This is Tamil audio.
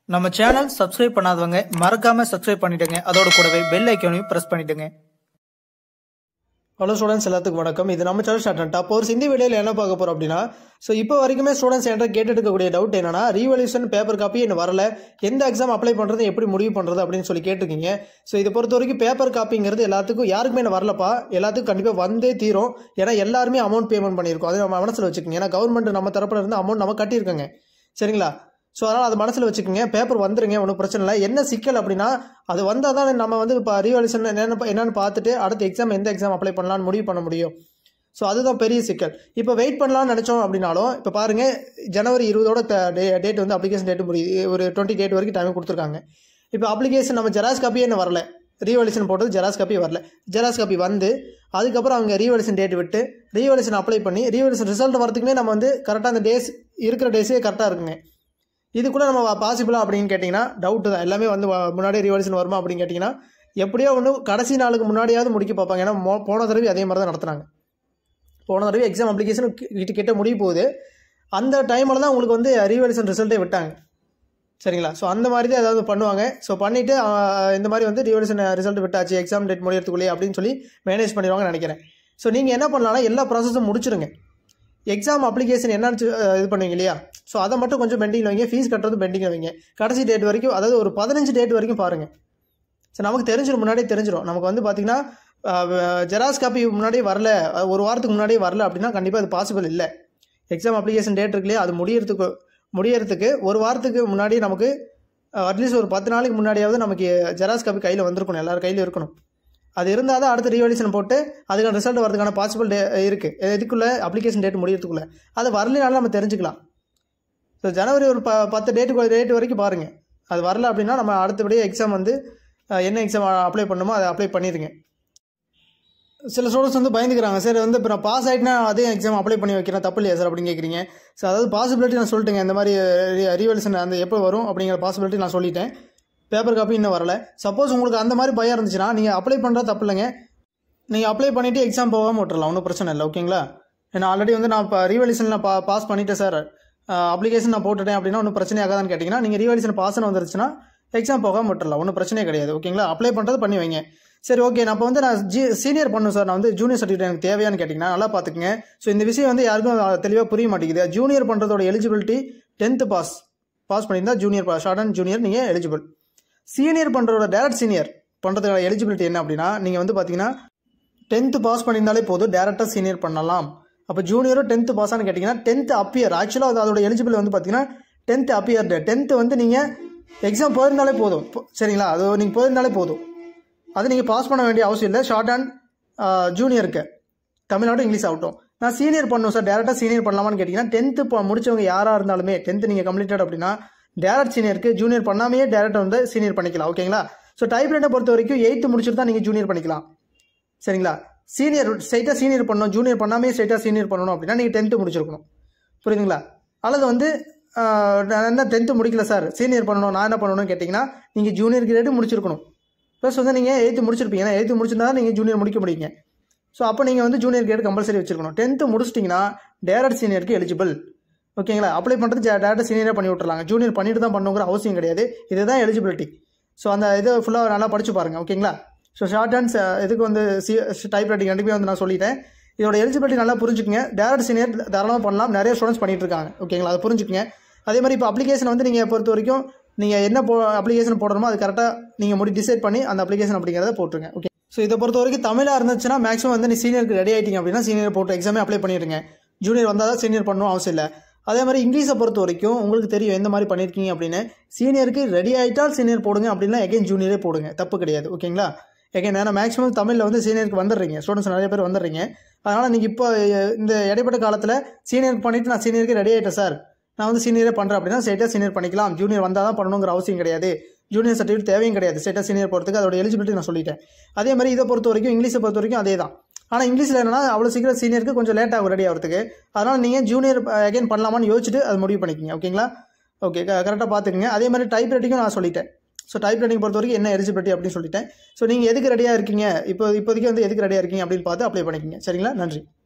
நம்ம சேனல் சப்ஸ்கிரைப் பண்ணாதவங்க மறக்காம சப்ஸ்கிரைப் பண்ணிடுங்க அதோட கூடவே பெல் ஐக்கானையும் பிரஸ் பண்ணிடுங்க ஹலோ ஸ்டூடெண்ட்ஸ் எல்லாத்துக்கும் வணக்கம் இது நம்ம சேனல் ஸ்டார்ட் டாப் ஒரு இந்த வீடியோவில் என்ன பார்க்க போகிறோம் அப்படின்னா ஸோ இப்போ வரைக்குமே ஸ்டூடெண்ட்ஸ் என்கிட்ட கேட்டுட்டு இருக்கக்கூடிய டவுட் என்னன்னா ரீவல்யூஷன் பேப்பர் காப்பி இன்னும் வரல எந்த எக்ஸாம் அப்ளை பண்ணுறது எப்படி முடிவு பண்ணுறது அப்படின்னு சொல்லி கேட்டிருக்கீங்க ஸோ இதை பொறுத்த வரைக்கும் பேப்பர் காப்பிங்கிறது எல்லாத்துக்கும் யாருக்குமே இன்னும் வரலப்பா எல்லாத்துக்கும் கண்டிப்பாக வந்தே தீரும் ஏன்னா எல்லாருமே அமௌண்ட் பேமெண்ட் பண்ணியிருக்கோம் அது நம்ம மனசில் வச்சுக்கோங்க ஏன்னா கவர்மெண்ட் நம்ம தரப்புல இருந்து அமௌண்ட் நம்ம கட்டியிருக்கோங்க சரிங்களா ஸோ அதனால் அது மனசில் வச்சுக்கோங்க பேப்பர் வந்துருங்க ஒன்றும் பிரச்சனை இல்லை என்ன சிக்கல் அப்படின்னா அது வந்தால் தான் நம்ம வந்து இப்போ ரீவால்யூஷன் என்னென்ன என்னென்னு பார்த்துட்டு அடுத்த எக்ஸாம் எந்த எக்ஸாம் அப்ளை பண்ணலாம்னு முடிவு பண்ண முடியும் ஸோ அதுதான் பெரிய சிக்கல் இப்போ வெயிட் பண்ணலாம்னு நினச்சோம் அப்படின்னாலும் இப்போ பாருங்கள் ஜனவரி இருபதோட டேட் வந்து அப்ளிகேஷன் டேட் முடியுது ஒரு டுவெண்ட்டி டேட் வரைக்கும் டைம் கொடுத்துருக்காங்க இப்போ அப்ளிகேஷன் நம்ம ஜெராக்ஸ் காப்பியே இன்னும் வரல ரீவால்யூஷன் போட்டது ஜெராக்ஸ் காப்பி வரல ஜெராக்ஸ் காப்பி வந்து அதுக்கப்புறம் அவங்க ரீவால்யூஷன் டேட் விட்டு ரீவால்யூஷன் அப்ளை பண்ணி ரீவால்யூஷன் ரிசல்ட் வரதுக்குமே நம்ம வந்து கரெக்டாக அந்த டேஸ் இருக்கிற டேஸே கரெக்டாக இருக்குங்க இதுக்குள்ளே நம்ம பாசிபிளா அப்படின்னு கேட்டிங்கன்னா டவுட்டு தான் எல்லாமே வந்து வ- முன்னாடியே ரிவல்யூஷன் வருமா அப்படின்னு கேட்டிங்கன்னா எப்படியோ ஒன்று கடைசி நாளுக்கு முன்னாடியாவது முடிக்க பார்ப்பாங்க ஏன்னா மோ- போன தடவை அதே மாதிரி தான் நடத்துனாங்க போன தடவை எக்ஸாம் அப்ளிகேஷன் கிட்ட கிட்ட முடிய போகுது அந்த டைமில் தான் உங்களுக்கு வந்து ரீவல்யூஷன் ரிசல்ட்டே விட்டாங்க சரிங்களா ஸோ அந்த மாதிரி தான் ஏதாவது பண்ணுவாங்க ஸோ பண்ணிவிட்டு இந்த மாதிரி வந்து ரிவல்யூஷன் ரிசல்ட் விட்டாச்சு எக்ஸாம் டேட் முடியறதுக்குள்ளே அப்படின்னு சொல்லி மேனேஜ் பண்ணிடுவாங்கன்னு நினைக்கிறேன் ஸோ நீங்கள் என்ன பண்ணலாம்னா எல்லா ப்ராசஸும் முடிச்சிருங்க எக்ஸாம் அப்ளிகேஷன் என்னன்னு சொ- அஹ் இது பண்ணுவீங்க இல்லையா ஸோ அதை மட்டும் கொஞ்சம் பெண்டிங்கில் வைங்க ஃபீஸ் கட்டுறது பெண்டிங்கில் வைங்க கடைசி டேட் வரைக்கும் அதாவது ஒரு பதினஞ்சு டேட் வரைக்கும் பாருங்கள் ஸோ நமக்கு தெரிஞ்சிடும் முன்னாடியே தெரிஞ்சிடும் நமக்கு வந்து பார்த்தீங்கன்னா ஜெராக்ஸ் காப்பி முன்னாடியே வரல அஹ் ஒரு வாரத்துக்கு முன்னாடியே வரல அப்படின்னா கண்டிப்பாக அது பாசிபிள் இல்லை எக்ஸாம் அப்ளிகேஷன் டேட் இருக்கு இல்லையா அது முடியறதுக்கு முடியறதுக்கு ஒரு வாரத்துக்கு முன்னாடி நமக்கு அட்லீஸ்ட் ஒரு பத்து நாளைக்கு முன்னாடியாவது நமக்கு ஜெராக்ஸ் காப்பி கையில் வந்திருக்கணும் எல்லார் கையிலும் இருக்கணும் அது இருந்தால் தான் அடுத்த ரீவல்யூஷன் போட்டு அதுக்கான ரிசல்ட் வரதுக்கான பாசிபிள் டே இருக்குது இதுக்குள்ளே அப்ளிகேஷன் டேட் முடியறதுக்குள்ளே அது வரலைனாலும் நம்ம தெரிஞ்சுக்கலாம் ஸோ ஜனவரி ஒரு ப பத்து டேட்டு டேட் வரைக்கும் பாருங்கள் அது வரல அப்படின்னா நம்ம அடுத்தபடியே எக்ஸாம் வந்து அஹ், என்ன எக்ஸாம் அப்ளை பண்ணணுமோ அதை அப்ளை பண்ணிடுங்க சில ஸ்டூடெண்ட்ஸ் வந்து பயந்துக்கிறாங்க சார் வந்து இப்போ நான் பாஸ் ஆகிட்டுனா அதே எக்ஸாம் அப்ளை பண்ணி வைக்கிறேன் தப்பு இல்லையா சார் அப்படின்னு கேட்குறீங்க ஸோ அதாவது பாசிபிலிட்டி நான் சொல்லிட்டேங்க இந்த மாதிரி ரீவல்யூஷன் அந்த எப்போ வரும் அப்படிங்கிற பாசிபிலிட்டி நான் சொல்லிட்டேன் பேப்பர் காப்பி இன்னும் வரல சப்போஸ் உங்களுக்கு அந்த மாதிரி பயம் இருந்துச்சுன்னா நீங்கள் அப்ளை பண்ணுறது தப்பு இல்லைங்க நீங்கள் அப்ளை பண்ணிவிட்டு எக்ஸாம் போகாமல் விட்டுறலாம் ஒன்றும் பிரச்சனை இல்லை ஓகேங்களா ஏன்னா ஆல்ரெடி வந்து நான் இப்போ ரீவல்யூஷன் நான் பா பாஸ் பண்ணிட்டேன் சார் அப்ளிகேஷன் நான் போட்டுட்டேன் அப்படின்னா ஒன்றும் பிரச்சனை ஆகாதான்னு கேட்டிங்கன்னா நீங்கள் ரீவல்யூஷன் பாஸ்னு வந்துருச்சுன்னா எக்ஸாம் போகாமல் விட்டுறலாம் ஒன்றும் பிரச்சனையே கிடையாது ஓகேங்களா அப்ளை பண்ணுறது பண்ணி வைங்க சரி ஓகே நான் இப்போ வந்து நான் ஜி சீனியர் பண்ணும் சார் நான் வந்து ஜூனியர் சர்டிஃபிகேட் எனக்கு தேவையான்னு கேட்டிங்கன்னா நல்லா பார்த்துக்குங்க ஸோ இந்த விஷயம் வந்து யாருக்கும் தெளிவாக புரிய மாட்டேங்குது ஜூனியர் பண்ணுறதோட எலிஜிபிலிட்டி டென்த்து பாஸ் பாஸ் பண்ணியிருந்தா junior pass shorthand junior நீங்கள் எலிஜிபிள் சீனியர் பண்ணுறதோட டேரக்ட் சீனியர் பண்ணுறதுக்கான எலிஜிபிலிட்டி என்ன அப்படின்னா நீங்கள் வந்து பார்த்தீங்கன்னா டென்த்து பாஸ் பண்ணியிருந்தாலே போதும் டேரெக்டாக சீனியர் பண்ணலாம் அப்போ ஜூனியரும் டென்த்து பாஸான்னு கேட்டிங்கன்னா டென்த்து அப்பியர் ஆக்சுவலாக அது அதோட எலிஜிபிள் வந்து பார்த்தீங்கன்னா டென்த்து அப்பியர் டே டென்த்து வந்து நீங்கள் எக்ஸாம் போயிருந்தாலே போதும் போ- சரிங்களா அது நீங்கள் போயிருந்தாலே போதும் அது நீங்கள் பாஸ் பண்ண வேண்டிய அவசியம் இல்லை ஷார்ட் அண்ட் ஜூனியருக்கு தமிழ்நாடு இங்கிலீஷ் ஆகட்டும் நான் சீனியர் பண்ணணும் சார் டேரெக்டாக சீனியர் பண்ணலாமான்னு கேட்டிங்கன்னா டென்த்து இப்போ முடிச்சவங்க யாராக இருந்தாலுமே டென்த்து நீங்கள் கம்ப்ளீட்டட் அப்படின்னா டேரக்ட் சீனியருக்கு ஜூனியர் பண்ணாமையே டேரக்ட் வந்து சீனியர் பண்ணிக்கலாம் ஓகேங்களா ஸோ டைப் ரைட்டை பொறுத்த வரைக்கும் எயித்து முடிச்சுட்டு தான் நீங்கள் ஜூனியர் பண்ணிக்கலாம் சரிங்களா சீனியர் ஸ்ட்ரைட்டாக சீனியர் பண்ணணும் ஜூனியர் பண்ணாமே ஸ்ட்ரைட்டாக சீனியர் பண்ணணும் அப்படின்னா நீங்கள் டென்த்து முடிச்சிருக்கணும் புரியுதுங்களா அல்லது வந்து ஆஹ், நான் என்ன டென்த்து முடிக்கல சார் சீனியர் பண்ணணும் நான் என்ன பண்ணணும்னு கேட்டிங்கன்னா நீங்கள் ஜூனியர் கிரேடு முடிச்சிருக்கணும் ப்ளஸ் வந்து நீங்கள் எயித்து முடிச்சிருப்பீங்க ஏன்னா எயித்து முடிச்சிருந்தா நீங்கள் ஜூனியர் முடிக்க முடியுங்க ஸோ அப்போ நீங்கள் வந்து ஜூனியர் கிரேட் கம்பல்சரி வச்சிருக்கணும் டென்த்து முடிச்சிட்டிங்கன்னா டேரக்ட் சீனியருக்கு எலிஜிபிள் ஓகேங்களா அப்ளை பண்ணுறது டேரக்ட் சீனியராக பண்ணி விட்டுறலாங்க ஜூனியர் பண்ணிட்டு தான் பண்ணுங்கிற அவசியம் கிடையாது இதுதான் எலிஜிபிலிட்டி ஸோ அந்த இது ஃபுல்லாக நல்லா படிச்சு பாருங்கள் ஓகேங்களா ஸோ ஷார்ட் ஹேண்ட்ஸ் இதுக்கு வந்து சி டைப் ரைட்டிங் ரெண்டுமே வந்து நான் சொல்லிட்டேன் இதோட எலிஜிபிலிட்டி நல்லா புரிஞ்சுக்கங்க டேரக்ட் சீனியர் தாராளமாக பண்ணலாம் நிறைய ஸ்டூடெண்ட்ஸ் பண்ணிட்டு இருக்காங்க ஓகேங்களா அதை புரிஞ்சுக்கங்க அதே மாதிரி இப்போ அப்ளிகேஷன் வந்து நீங்கள் பொறுத்த வரைக்கும் நீங்கள் என்ன போ அப்ளிகேஷன் போடணுமோ அது கரெக்டாக நீங்கள் முடி டிசைட் பண்ணி அந்த அப்ளிகேஷன் அப்படிங்கிறத போட்டுருங்க ஓகே ஸோ இதை பொறுத்த வரைக்கும் தமிழாக இருந்துச்சுன்னா மேக்ஸிமம் வந்து நீ சீனியருக்கு ரெடி ஆகிட்டீங்க அப்படின்னா சீனியர் போட்டு எக்ஸாமே அப்ளை பண்ணிடுங்க ஜூனியர் வந்தால் தான் சீனியர் பண்ணணும் அவசியம் இல்லை அதே மாதிரி இங்கிலீஷை பொறுத்த வரைக்கும் உங்களுக்கு தெரியும் எந்த மாதிரி பண்ணியிருக்கீங்க அப்படின்னு சீனியருக்கு ரெடி ஆகிட்டால் சீனியர் போடுங்க அப்படின்னா எகைன் ஜூனியரே போடுங்க தப்பு கிடையாது ஓகேங்களா எகைன் ஏன்னா மேக்ஸிமம் தமிழில் வந்து சீனியருக்கு வந்துடுறீங்க ஸ்டூடெண்ட்ஸ் நிறைய பேர் வந்துடுறீங்க அதனால் நீங்கள் இப்போ அஹ், இந்த இடைப்பட்ட காலத்தில் சீனியருக்கு பண்ணிவிட்டு நான் சீனியருக்கு ரெடி ஆகிட்டேன் சார் நான் வந்து சீனியரே பண்ணுறேன் அப்படின்னா ஸ்ட்ரைட்டாக சீனியர் பண்ணிக்கலாம் ஜூனியர் வந்தால் தான் பண்ணணுங்கிற அவசியம் கிடையாது ஜூனியர் சர்டிஃபிகேட் தேவையும் கிடையாது ஸ்ட்ரைட்டாக சீனியர் போகிறதுக்கு அதோட எலிஜிபிலிட்டி நான் சொல்லிட்டேன் அதே மாதிரி இதை பொறுத்த வரைக்கும் இங்கிலீஷை பொறுத்த வரைக்கும் அதே தான் ஆனால் இங்கிலீஷில் என்னன்னா அவ்வளோ சீக்கிரம் சீனியருக்கு கொஞ்சம் லேட் ஆகும் ரெடி ஆகிறதுக்கு அதனால் நீங்கள் ஜூனியர் அகைன் பண்ணலாமான்னு யோசிச்சுட்டு அது முடிவு பண்ணிக்கிங்க ஓகேங்களா ஓகே கரெக்டாக பார்த்துக்குங்க அதே மாதிரி டைப் ரைட்டிங்கும் நான் சொல்லிட்டேன் ஸோ டைப் ரைட்டிங் பொறுத்த வரைக்கும் என்ன எலிஜிபிலிட்டி அப்படின்னு சொல்லிட்டேன் ஸோ நீங்கள் எதுக்கு ரெடியாக இருக்கீங்க இப்போ இப்போதைக்கு வந்து எதுக்கு ரெடியாக இருக்கீங்க அப்படின்னு பார்த்து அப்ளை பண்ணிக்கிங்க சரிங்களா நன்றி